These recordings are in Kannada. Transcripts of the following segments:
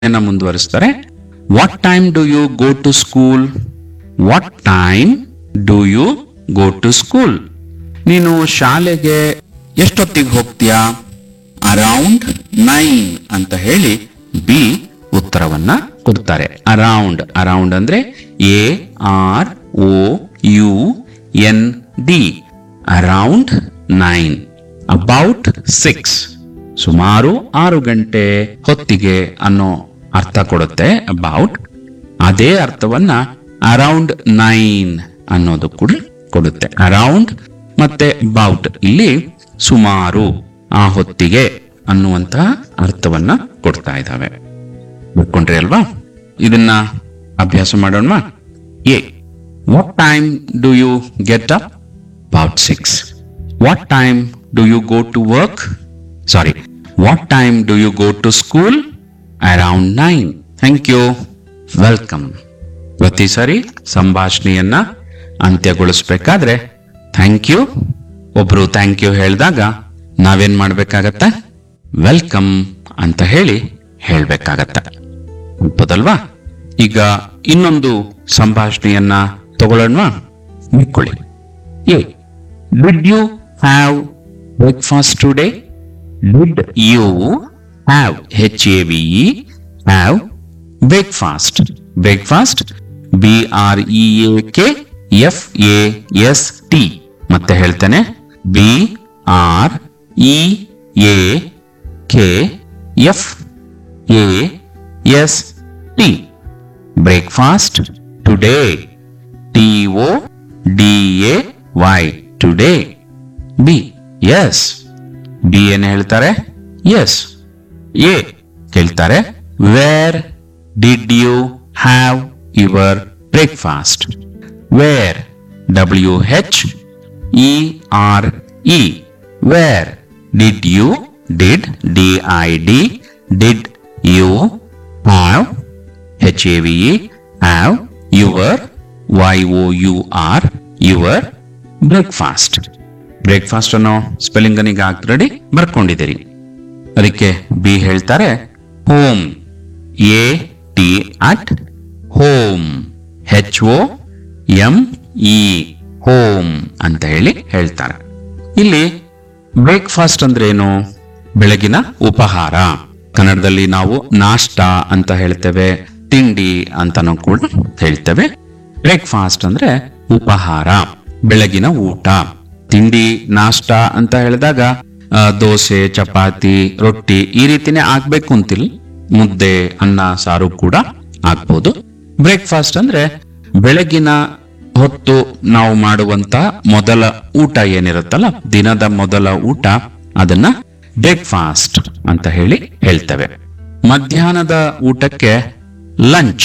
ಪ್ರಶ್ನೆಯನ್ನ ಮುಂದುವರಿಸ್ತಾರೆ what time do you go to school what time do you go to school ನೀನು ಶಾಲೆಗೆ ಎಷ್ಟೊತ್ತಿಗೆ ಹೋಗ್ತೀಯಾ ಅರೌಂಡ್ ನೈನ್ ಅಂತ ಹೇಳಿ ಬಿ ಉತ್ತರವನ್ನ ಕೊಡ್ತಾರೆ ಅರೌಂಡ್ ಅರೌಂಡ್ ಅಂದ್ರೆ A R O U N D around nine about six ಸುಮಾರು ಆರು ಗಂಟೆ ಹೊತ್ತಿಗೆ ಅನ್ನೋ ಅರ್ಥ ಕೊಡುತ್ತೆ ಅಬೌಟ್ ಅದೇ ಅರ್ಥವನ್ನ ಅರೌಂಡ್ ನೈನ್ ಅನ್ನೋದು ಕೂಡ ಕೊಡುತ್ತೆ ಅರೌಂಡ್ ಮತ್ತೆ ಅಬೌಟ್ ಇಲ್ಲಿ ಸುಮಾರು ಆ ಹೊತ್ತಿಗೆ ಅನ್ನುವಂತಹ ಅರ್ಥವನ್ನ ಕೊಡ್ತಾ ಇದ್ದಾವೆ ಬಿಟ್ಕೊಂಡ್ರಿ ಅಲ್ವಾ ಇದನ್ನ ಅಭ್ಯಾಸ ಮಾಡೋಣ A what time do you get up about six what time do you go to work sorry what time do you go to school around nine thank you welcome ಪ್ರತಿ ಸರಿ ಸಂಭಾಷಣೆಯನ್ನ ಅಂತ್ಯಗೊಳಿಸ್ಬೇಕಾದ್ರೆ ಥ್ಯಾಂಕ್ ಯು ಒಬ್ರು ಥ್ಯಾಂಕ್ ಯು ಹೇಳಿದಾಗ ನಾವೇನ್ ಮಾಡ್ಬೇಕಾಗತ್ತೆ ವೆಲ್ಕಮ್ ಅಂತ ಹೇಳಿ ಹೇಳ್ಬೇಕಾಗತ್ತೆ ಒಪ್ಪದಲ್ವಾ ಈಗ ಇನ್ನೊಂದು ಸಂಭಾಷಣೆಯನ್ನ ತಗೊಳ್ಳೋಣ ಮುಕ್ಕೊಳ್ಳಿ A did you have breakfast today did you have H A V have breakfast breakfast B R E A K F A S T ಮತ್ತೆ ಹೇಳ್ತೇನೆ B R E A K F A S T breakfast today T O D A Y today B yes B ಏನ್ ಹೇಳ್ತಾರೆ ಎಸ್ ಎ ಕೇಳ್ತಾರೆ where did you have your breakfast where W H E R E where did you did D I D did you have H A V have your Y O U R your breakfast breakfast ಅನ್ನೋ ಸ್ಪೆಲ್ಲಿಂಗ್ ಈಗ ರೆಡಿ ಬರ್ಕೊಂಡಿದ್ದೀರಿ ಅದಕ್ಕೆ ಬಿ ಹೇಳ್ತಾರೆ home A T at home H O M E home ಅಂತ ಹೇಳಿ ಹೇಳ್ತಾರೆ ಇಲ್ಲಿ ಬ್ರೇಕ್ಫಾಸ್ಟ್ ಅಂದ್ರೆ ಏನು ಬೆಳಗಿನ ಉಪಹಾರ ಕನ್ನಡದಲ್ಲಿ ನಾವು ನಾಷ್ಟ ಅಂತ ಹೇಳ್ತೇವೆ ತಿಂಡಿ ಅಂತಾನೂ ಕೂಡ ಹೇಳ್ತೇವೆ ಬ್ರೇಕ್ಫಾಸ್ಟ್ ಅಂದ್ರೆ ಉಪಹಾರ ಬೆಳಗಿನ ಊಟ ತಿಂಡಿ ನಾಷ್ಟ ಅಂತ ಹೇಳಿದಾಗ ಆ, ದೋಸೆ ಚಪಾತಿ ರೊಟ್ಟಿ ಈ ರೀತಿನೇ ಆಗ್ಬೇಕು ಅಂತಿಲ್ಲ ಮುದ್ದೆ ಅನ್ನ ಸಾರು ಕೂಡ ಆಗ್ಬೋದು ಬ್ರೇಕ್ಫಾಸ್ಟ್ ಅಂದ್ರೆ ಬೆಳಗಿನ ಹೊತ್ತು ನಾವು ಮಾಡುವಂತ ಮೊದಲ ಊಟ ಏನಿರುತ್ತಲ್ಲ ದಿನದ ಮೊದಲ ಊಟ ಅದನ್ನ ಬ್ರೇಕ್ಫಾಸ್ಟ್ ಅಂತ ಹೇಳಿ ಹೇಳ್ತೇವೆ ಮಧ್ಯಾಹ್ನದ ಊಟಕ್ಕೆ lunch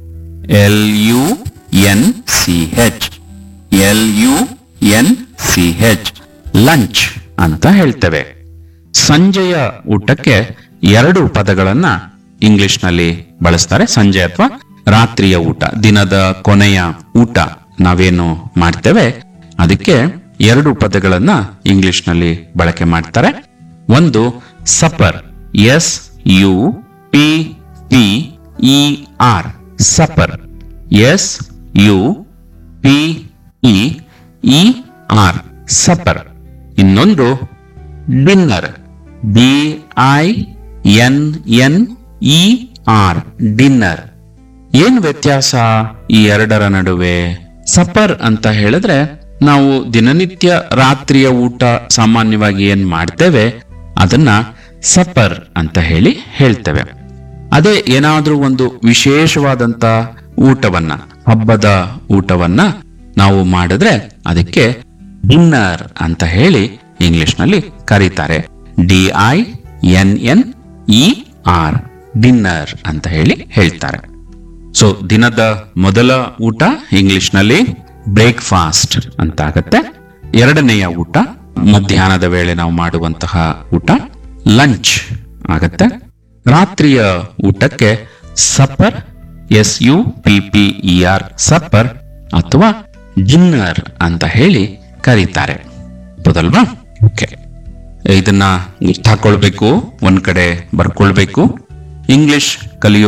L U N C H L U N C H lunch ಅಂತ ಹೇಳ್ತೇವೆ ಸಂಜೆಯ ಊಟಕ್ಕೆ ಎರಡು ಪದಗಳನ್ನ ಇಂಗ್ಲಿಷ್ನಲ್ಲಿ ಬಳಸ್ತಾರೆ ಸಂಜೆ ಅಥವಾ ರಾತ್ರಿಯ ಊಟ ದಿನದ ಕೊನೆಯ ಊಟ ನಾವೇನು ಮಾಡ್ತೇವೆ ಅದಕ್ಕೆ ಎರಡು ಪದಗಳನ್ನ ಇಂಗ್ಲಿಷ್ನಲ್ಲಿ ಬಳಕೆ ಮಾಡ್ತಾರೆ ಒಂದು supper S U P P E R supper S U P E E R supper ಇನ್ನೊಂದು dinner D I N N E R dinner ಏನ್ ವ್ಯತ್ಯಾಸ ಈ ಎರಡರ ನಡುವೆ ಸಪರ್ ಅಂತ ಹೇಳಿದ್ರೆ ನಾವು ದಿನನಿತ್ಯ ರಾತ್ರಿಯ ಊಟ ಸಾಮಾನ್ಯವಾಗಿ ಏನ್ ಮಾಡ್ತೇವೆ ಅದನ್ನ ಸಪರ್ ಅಂತ ಹೇಳಿ ಹೇಳ್ತೇವೆ ಅದೇ ಏನಾದ್ರೂ ಒಂದು ವಿಶೇಷವಾದಂತ ಊಟವನ್ನ ಹಬ್ಬದ ಊಟವನ್ನ ನಾವು ಮಾಡಿದ್ರೆ ಅದಕ್ಕೆ ಡಿನ್ನರ್ ಅಂತ ಹೇಳಿ ಇಂಗ್ಲಿಷ್ನಲ್ಲಿ ಕರೀತಾರೆ D I N N E R dinner ಅಂತ ಹೇಳಿ ಹೇಳ್ತಾರೆ ಸೊ ದಿನದ ಮೊದಲ ಊಟ ಇಂಗ್ಲಿಷ್ನಲ್ಲಿ ಬ್ರೇಕ್ಫಾಸ್ಟ್ ಅಂತ ಆಗತ್ತೆ ಎರಡನೆಯ ಊಟ ಮಧ್ಯಾಹ್ನದ ವೇಳೆ ನಾವು ಮಾಡುವಂತಹ ಊಟ ಲಂಚ್ ಆಗತ್ತೆ ರಾತ್ರಿಯ ಊಟಕ್ಕೆ supper S U P P E R supper ಅಥವಾ ಡಿನ್ನರ್ ಅಂತ ಹೇಳಿ ಕರೀತಾರೆ ಹೌದಲ್ವಾ ಓಕೆ ಇದನ್ನ ಗುರ್ತಾಕೊಳ್ಬೇಕು ಒಂದ್ ಕಡೆ ಬರ್ಕೊಳ್ಬೇಕು ಇಂಗ್ಲಿಷ್ ಕಲಿಯೋ